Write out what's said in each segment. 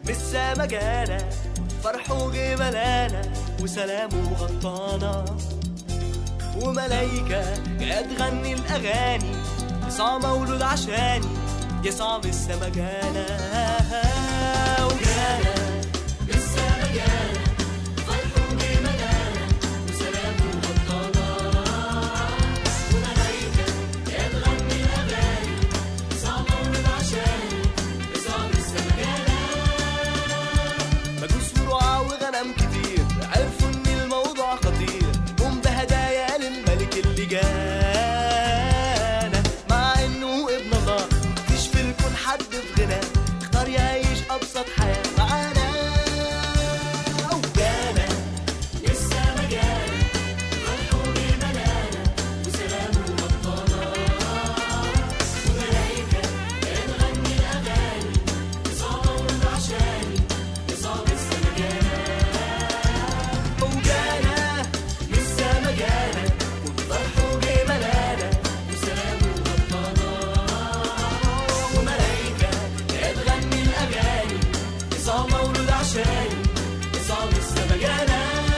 لسه ما جانا فرحه جه ملانا وسلامه غطانا وملايكة جاية تغني الأغاني يسوع مولود عشاني يسوع لسه ما جانا وجانا لسه ما جانا فرحه جه ملانا وسلامه غطانا وملايكة جاية تغني الأغاني يسوع مولود عشاني يسوع لسه ما جانا مجوس ورعاة وغنم كتير عرفوا ان الموضوع خطير قوم بهدايا للملك اللي جانا مع انه ابن الله مفيش في الكون حد في غنى اختار يعيش ابسط حياة معانا وجانا لسه ما جانا فرحه جه ملانا وسلامه غطانا وملايكة جاية تغني الأغاني يسوع مولود عشاني يسوع لسه ما جانا وجانا لسه ما جانا وفرحه جه ملانا وسلامه غطانا وملايكة جاية تغني الأغاني يسوع مولود عشاني يسوع لسه ما جانا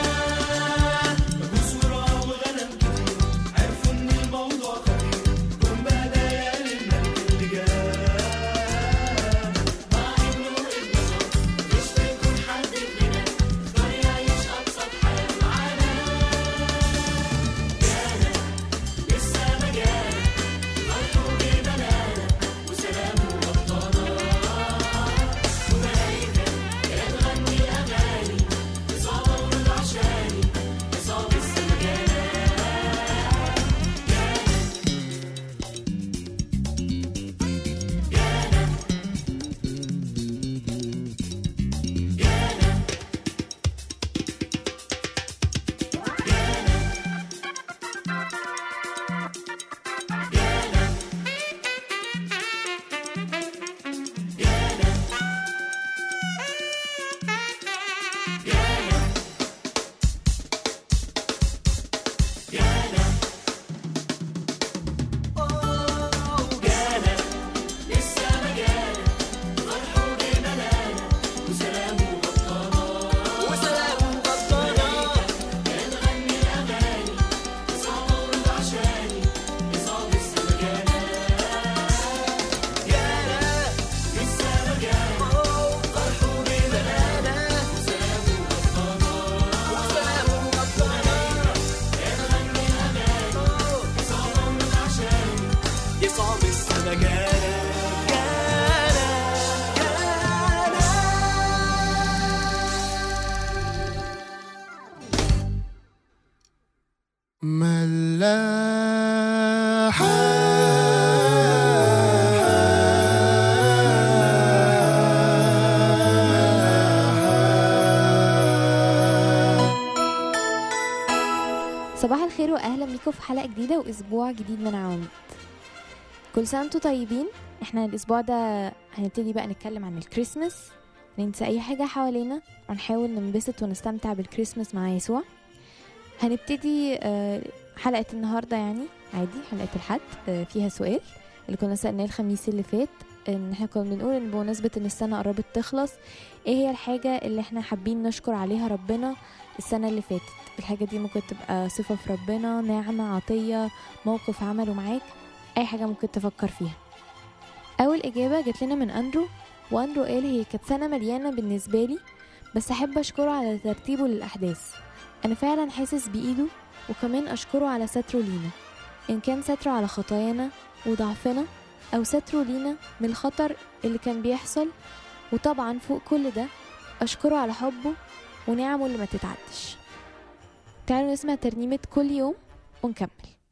مجوس ورعاة وغنم كتير عرفوا إن الموضوع خطير قوم بهدايا للملك اللي جانا مع إنه ابن الله مش بيكون حد فينا اختار يعيش أبسط حياة معانا جانا لسه ما جانا فرحه جه ملانا وسلامه غطانا وملايكة جاية تغني الأغاني يسوع مولود عشاني يسوع لسه ما جانا جانا لسه ما جانا فرحه جه ملانا وسلامه غطانا وسلامه غطانا جاي نغني الأغاني يسوع مولود عشاني يسوع لسه ما جانا جانا لسه ما جانا فرحه جه ملانا وسلامه غطانا وسلامه غطانا جاي نغني الأغاني يسوع مولود عشاني يسوع لسه ما جانا جانا ملاحة صباح الخير واهلا بيكم في حلقه جديده واسبوع جديد من عواميد كل سنه وانتم طيبين احنا الاسبوع ده هنبتدي بقى نتكلم عن الكريسماس ننسى اي حاجه حوالينا ونحاول ننبسط ونستمتع بالكريسماس مع يسوع هنبتدي آه، حلقه النهارده يعني عادي حلقه الحد آه، فيها سؤال اللي كنا سالناه الخميس اللي فات ان احنا كنا بنقول ان بمناسبه ان السنه قربت تخلص ايه هي الحاجه اللي احنا حابين نشكر عليها ربنا السنه اللي فاتت الحاجة دي ممكن تبقى صفة في ربنا نعمة عطية موقف عمله معاك أي حاجة ممكن تفكر فيها أول إجابة جات لنا من أندرو وأندرو قال هي كانت سنة مليانة بالنسبة لي بس أحب أشكره على ترتيبه للأحداث أنا فعلا حاسس بإيده وكمان أشكره على ستره لينا إن كان ستره على خطايانا وضعفنا أو ستره لينا من الخطر اللي كان بيحصل وطبعا فوق كل ده أشكره على حبه ونعمه اللي ما تتعدش تعالوا نسمع ترنيمة كل يوم ونكمل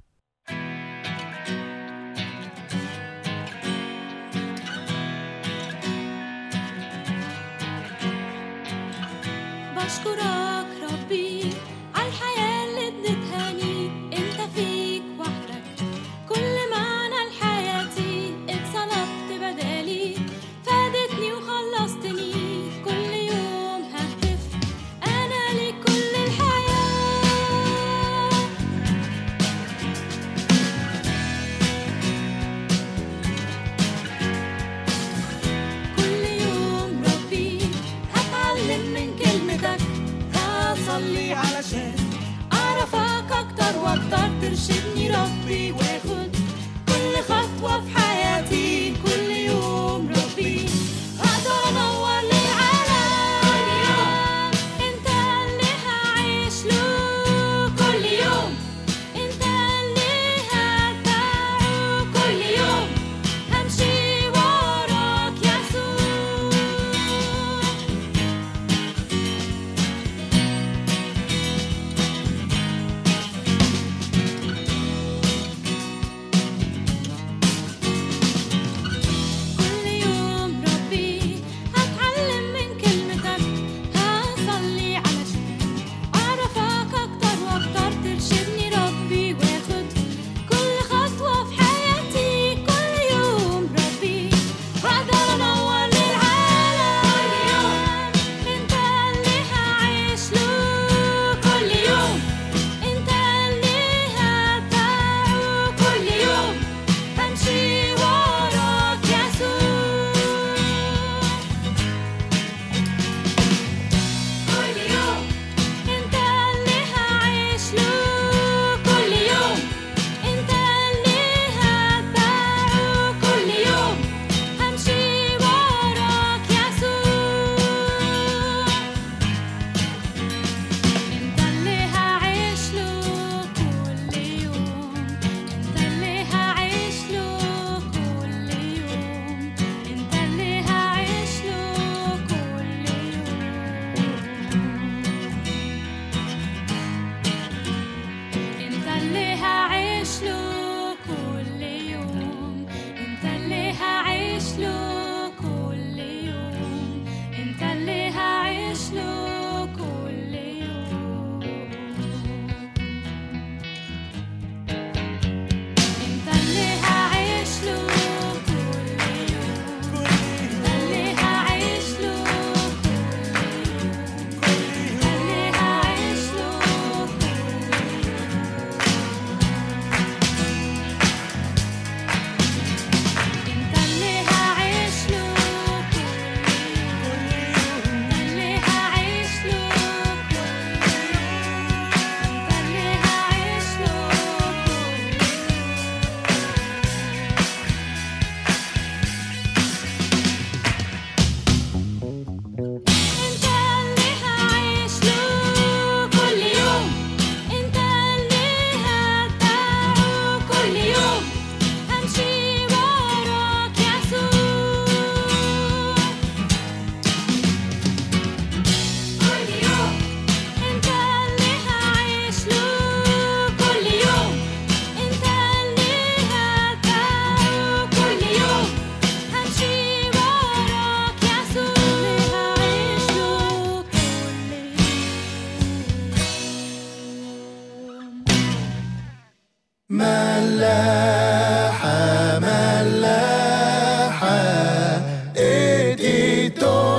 بشكرك ربي على الحياة اللي اديتهاني انت فيك وحدك كل معنى لحياتي اتصلبت بدالي فادتني وخلصتني كل يوم ههتف انا ليك كل الحياة كل يوم ربي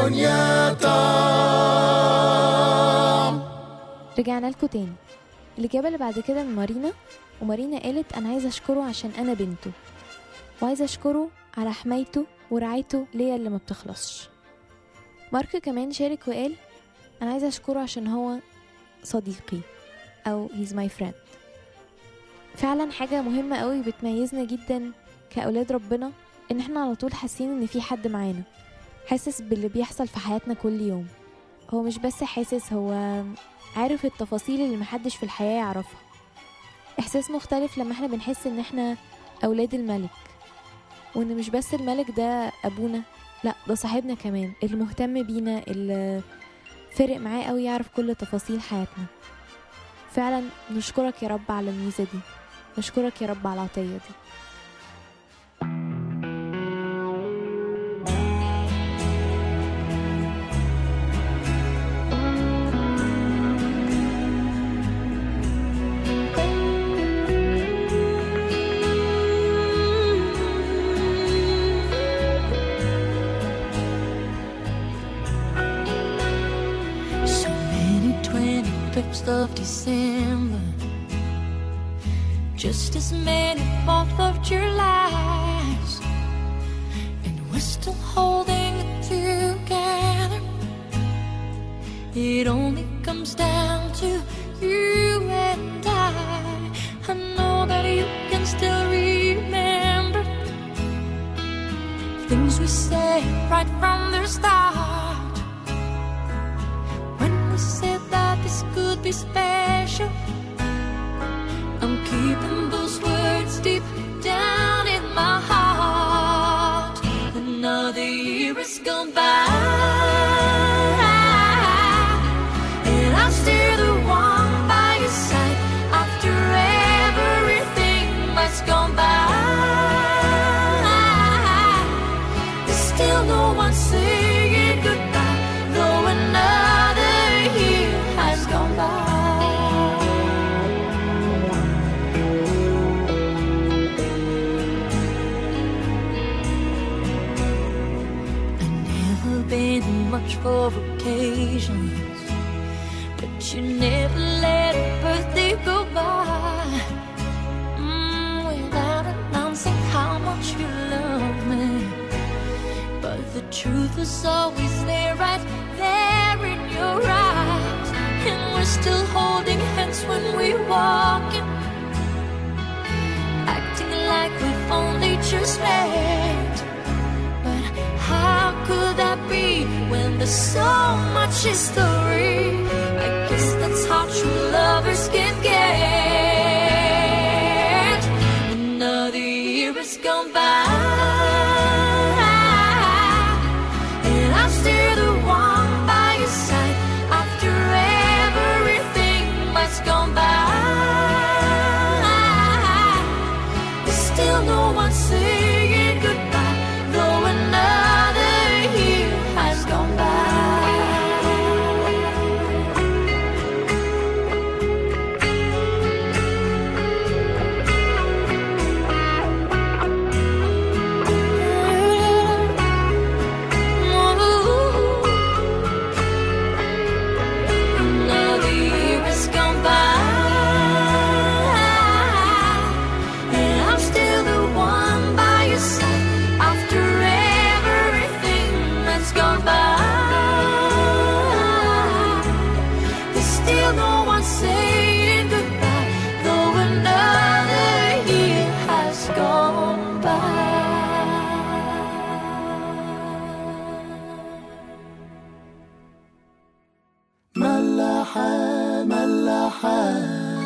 Boniata رجعنا لكم تاني الإجابة اللي بعد كده من مارينا ومارينا قالت أنا عايزة أشكره عشان أنا بنته وعايزة أشكره على حمايته ورعايته ليا اللي ما بتخلصش مارك كمان شارك وقال أنا عايزة أشكره عشان هو صديقي أو he's my friend فعلا حاجة مهمة قوي بتميزنا جدا كأولاد ربنا إن احنا على طول حاسين إن في حد معانا حاسس باللي بيحصل في حياتنا كل يوم هو مش بس حاسس هو عارف التفاصيل اللي محدش في الحياة يعرفها إحساس مختلف لما احنا بنحس إن احنا أولاد الملك وإن مش بس الملك ده أبونا لأ ده صاحبنا كمان اللي مهتم بينا اللي فرق معاه قوي يعرف كل تفاصيل حياتنا فعلا نشكرك يا رب على الميزة دي نشكرك يا رب على العطية دي So many 25th of December, just as many 4th of Julys, and we're still holding it together. It only comes down to you and I. I know that you can still remember things we said right from the start. When we said that this could be special, I'm keeping those words deep down in my heart. Another year has gone by, and I'm still the one by your side after everything that's gone by. There's still no one saying goodbye, though another year has gone by. I've never been much for occasions, but you never let a birthday go by mm, without announcing how much you love me. But the truth is always there, right there in your eyes. And we're still holding hands when we walk in, acting like we've only just met. But how could that be when there's so much history? I guess that's how true lovers can get. Another year has gone by. And I'm still the one by your side after everything that's gone by. There's still no one saying goodbye, though another year has gone by. Another year has gone by, and I'm still the one by your side after everything that's gone by. There's still no one saying goodbye, though another year has gone by. ملاحة ملاحة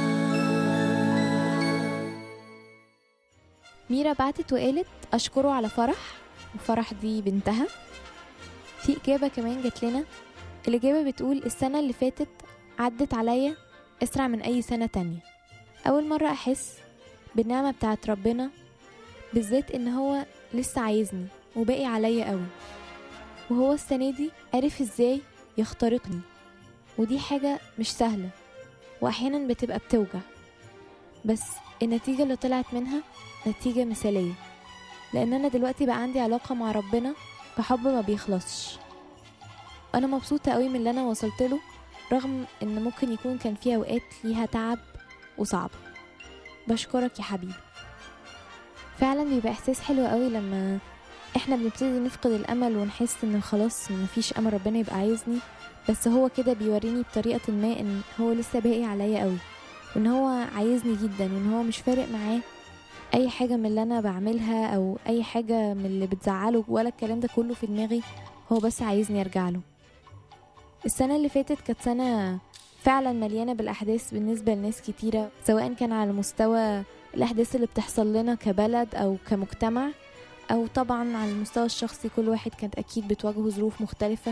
ميرا بعتت وقالت أشكره على فرح وفرح دي بنتها في إجابة كمان جات لنا الإجابة بتقول السنة اللي فاتت عدت عليا أسرع من أي سنة تانية أول مرة أحس بالنعمة بتاعت ربنا بالذات إن هو لسه عايزني وباقي عليا قوي وهو السنة دي عرف إزاي يخترقني ودي حاجة مش سهلة وأحيانا بتبقى بتوجع بس النتيجة اللي طلعت منها نتيجة مثالية لأن أنا دلوقتي بقى عندي علاقة مع ربنا بحب ما بيخلصش وانا مبسوطة قوي من اللي انا وصلت له رغم ان ممكن يكون كان فيها اوقات ليها تعب وصعب بشكرك يا حبيبي فعلا بيبقى احساس حلو قوي لما احنا بنبتدي نفقد الامل ونحس ان خلاص مفيش امل ربنا يبقى عايزني بس هو كده بيوريني بطريقة ما ان هو لسه باقي عليا قوي وان هو عايزني جدا وان هو مش فارق معاه اي حاجة من اللي انا بعملها او اي حاجة من اللي بتزعله ولا الكلام ده كله في دماغي هو بس عايزني ارجع له السنة اللي فاتت كانت سنة فعلا مليانة بالأحداث بالنسبة لناس كتيرة سواء كان على مستوى الأحداث اللي بتحصل لنا كبلد أو كمجتمع أو طبعا على المستوى الشخصي كل واحد كانت أكيد بتواجهه ظروف مختلفة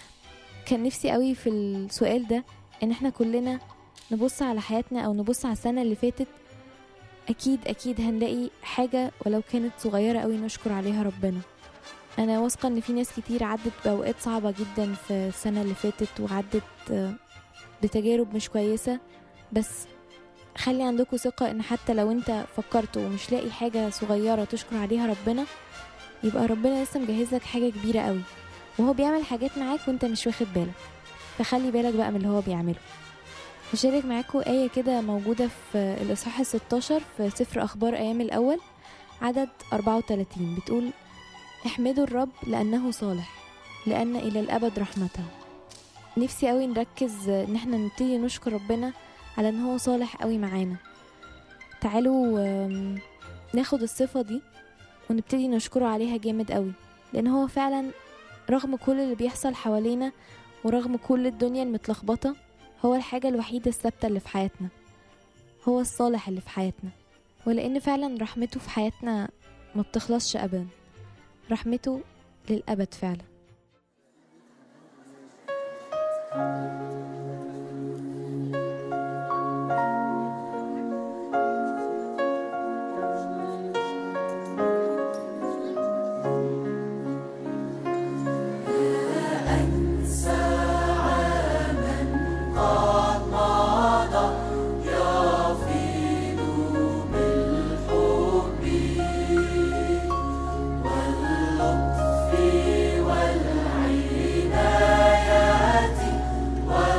كان نفسي قوي في السؤال ده إن احنا كلنا نبص على حياتنا أو نبص على السنة اللي فاتت أكيد أكيد هنلاقي حاجة ولو كانت صغيرة قوي نشكر عليها ربنا أنا واثقة إن في ناس كتير عدت بأوقات صعبة جدا في السنة اللي فاتت وعدت آه، بتجارب مش كويسة بس خلي عندكم ثقة إن حتى لو أنت فكرت ومش لاقي حاجة صغيرة تشكر عليها ربنا يبقى ربنا لسه مجهزلك حاجة كبيرة قوي وهو بيعمل حاجات معاك وانت مش واخد بالك فخلي بالك بقى من اللي هو بيعمله هشارك معاكم آية كده موجودة في الإصحاح الستاشر في سفر أخبار أيام الأول عدد 34 بتقول احمدوا الرب لأنه صالح لأن إلى الأبد رحمته نفسي قوي نركز ان احنا نبتدي نشكر ربنا على ان هو صالح قوي معانا تعالوا آم، ناخد الصفة دي ونبتدي نشكره عليها جامد قوي لان هو فعلا رغم كل اللي بيحصل حوالينا ورغم كل الدنيا المتلخبطة هو الحاجة الوحيدة الثابتة اللي في حياتنا هو الصالح اللي في حياتنا ولأن فعلا رحمته في حياتنا ما بتخلصش أبدا رحمته للأبد فعلا والعناية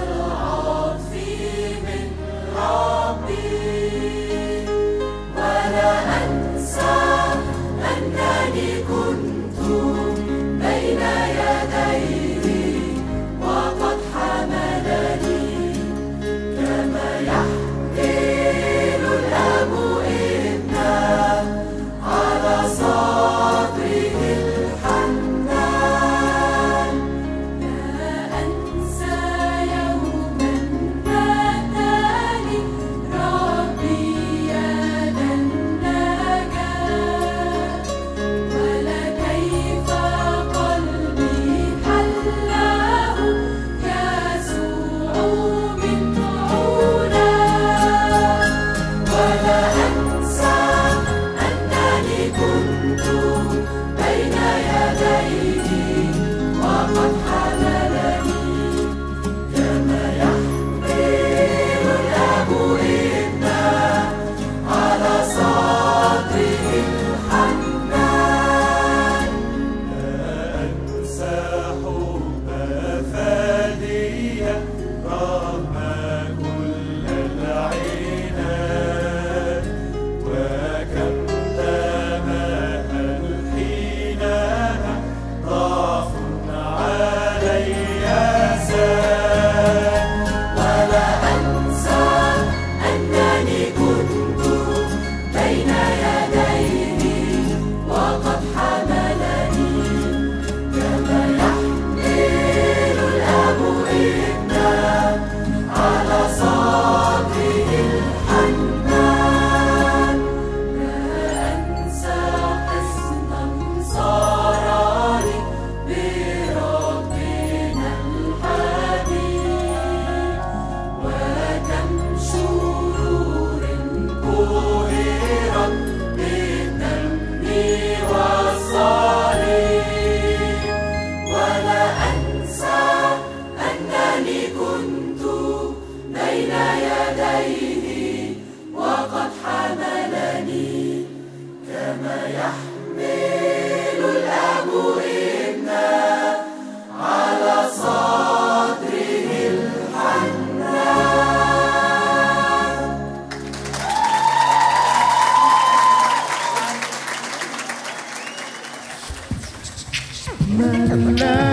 my life.